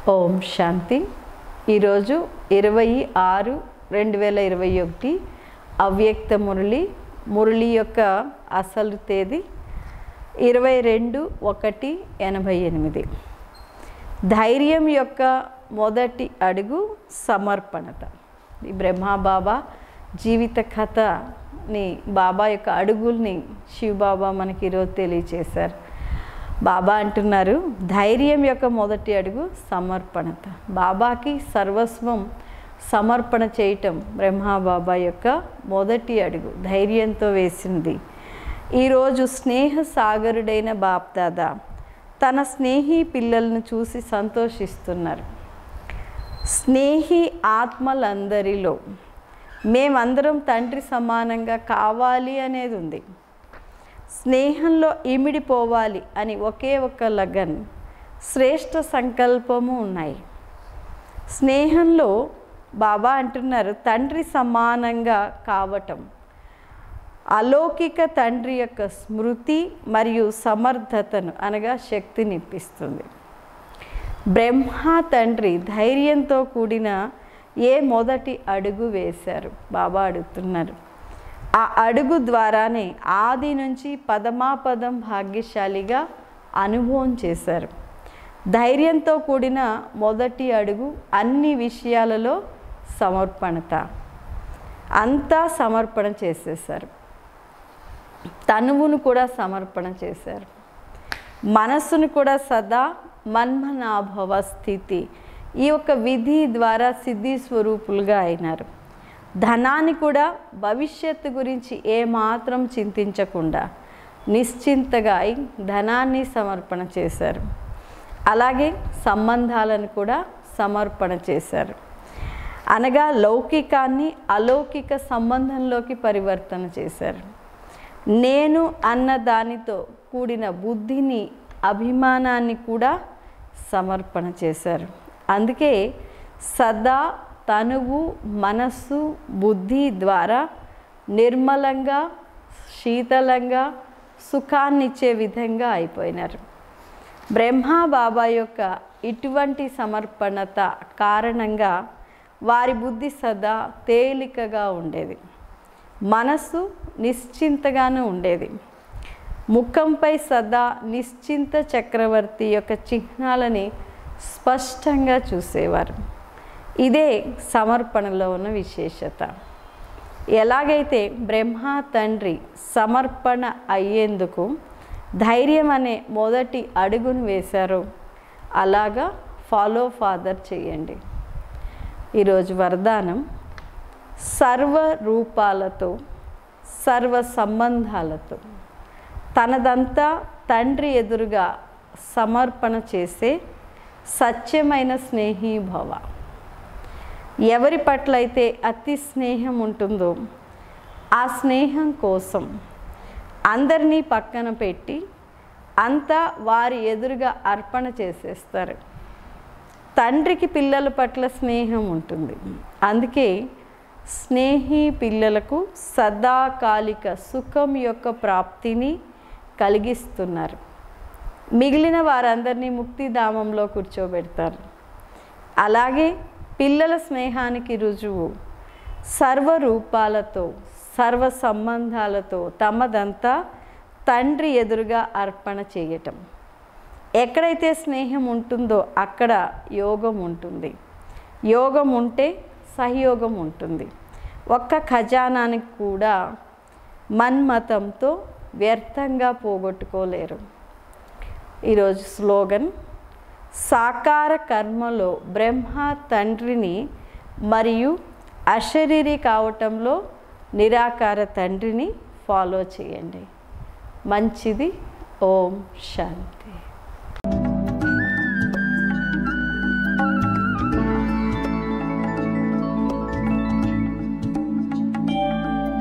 ఓం శాంతి ఈరోజు ఇరవై ఆరు రెండు వేల ఇరవై ఒకటి అవ్యక్త మురళి మురళి యొక్క అసలు తేదీ ఇరవై రెండు ఒకటి ఎనభై ఎనిమిది ధైర్యం యొక్క మొదటి అడుగు సమర్పణత ఈ బ్రహ్మాబాబా జీవిత కథని బాబా యొక్క అడుగుల్ని శివబాబా మనకి ఈరోజు తెలియచేశారు బాబా అంటున్నారు ధైర్యం యొక్క మొదటి అడుగు సమర్పణత బాబాకి సర్వస్వం సమర్పణ చేయటం బ్రహ్మాబాబా యొక్క మొదటి అడుగు ధైర్యంతో వేసింది ఈరోజు స్నేహ సాగరుడైన బాప్దాదా తన స్నేహి పిల్లలను చూసి సంతోషిస్తున్నారు స్నేహి ఆత్మలందరిలో మేమందరం తండ్రి సమానంగా కావాలి అనేది ఉంది స్నేహంలో ఇమిడిపోవాలి అని ఒకే ఒక లగన్ శ్రేష్ఠ సంకల్పము ఉన్నాయి స్నేహంలో బాబా అంటున్నారు తండ్రి సమానంగా కావటం అలౌకిక తండ్రి యొక్క స్మృతి మరియు సమర్థతను అనగా శక్తిని ఇప్పిస్తుంది బ్రహ్మ తండ్రి ధైర్యంతో కూడిన ఏ మొదటి అడుగు వేశారు బాబా అడుగుతున్నారు ఆ అడుగు ద్వారానే ఆది నుంచి పదమాపదం భాగ్యశాలిగా అనుభవం చేశారు ధైర్యంతో కూడిన మొదటి అడుగు అన్ని విషయాలలో సమర్పణత అంతా సమర్పణ చేసేసారు తనువును కూడా సమర్పణ చేశారు మనస్సును కూడా సదా మన్మనాభవ స్థితి ఈ యొక్క విధి ద్వారా సిద్ధి స్వరూపులుగా అయినారు ధనాన్ని కూడా భవిష్యత్తు గురించి ఏమాత్రం చింతించకుండా నిశ్చింతగా అయి ధనాన్ని సమర్పణ చేశారు అలాగే సంబంధాలను కూడా సమర్పణ చేశారు అనగా లౌకికాన్ని అలౌకిక సంబంధంలోకి పరివర్తన చేశారు నేను అన్న దానితో కూడిన బుద్ధిని అభిమానాన్ని కూడా సమర్పణ చేశారు అందుకే సదా తనువు మనస్సు బుద్ధి ద్వారా నిర్మలంగా శీతలంగా సుఖాన్నిచ్చే విధంగా అయిపోయినారు బ్రహ్మ బాబా యొక్క ఇటువంటి సమర్పణత కారణంగా వారి బుద్ధి సదా తేలికగా ఉండేది మనసు నిశ్చింతగాను ఉండేది ముఖంపై సదా నిశ్చింత చక్రవర్తి యొక్క చిహ్నాలని స్పష్టంగా చూసేవారు ఇదే సమర్పణలో ఉన్న విశేషత ఎలాగైతే బ్రహ్మ తండ్రి సమర్పణ అయ్యేందుకు ధైర్యం అనే మొదటి అడుగును వేశారో అలాగా ఫాలో ఫాదర్ చేయండి ఈరోజు వరదానం సర్వ రూపాలతో సర్వ సంబంధాలతో తనదంతా తండ్రి ఎదురుగా సమర్పణ చేసే సత్యమైన స్నేహీభవ ఎవరి పట్ల అయితే అతి స్నేహం ఉంటుందో ఆ స్నేహం కోసం అందరినీ పక్కన పెట్టి అంతా వారి ఎదురుగా అర్పణ చేసేస్తారు తండ్రికి పిల్లల పట్ల స్నేహం ఉంటుంది అందుకే స్నేహి పిల్లలకు సదాకాలిక సుఖం యొక్క ప్రాప్తిని కలిగిస్తున్నారు మిగిలిన వారందరినీ ముక్తిధామంలో కూర్చోబెడతారు అలాగే పిల్లల స్నేహానికి రుజువు సర్వ రూపాలతో సర్వ సంబంధాలతో తమదంతా తండ్రి ఎదురుగా అర్పణ చేయటం ఎక్కడైతే స్నేహం ఉంటుందో అక్కడ యోగం ఉంటుంది యోగం ఉంటే సహయోగం ఉంటుంది ఒక్క ఖజానానికి కూడా మన్మతంతో వ్యర్థంగా పోగొట్టుకోలేరు ఈరోజు స్లోగన్ సాకార కర్మలో బ్రహ్మ తండ్రిని మరియు అశరీరి కావటంలో నిరాకార తండ్రిని ఫాలో చేయండి మంచిది ఓం శాంతి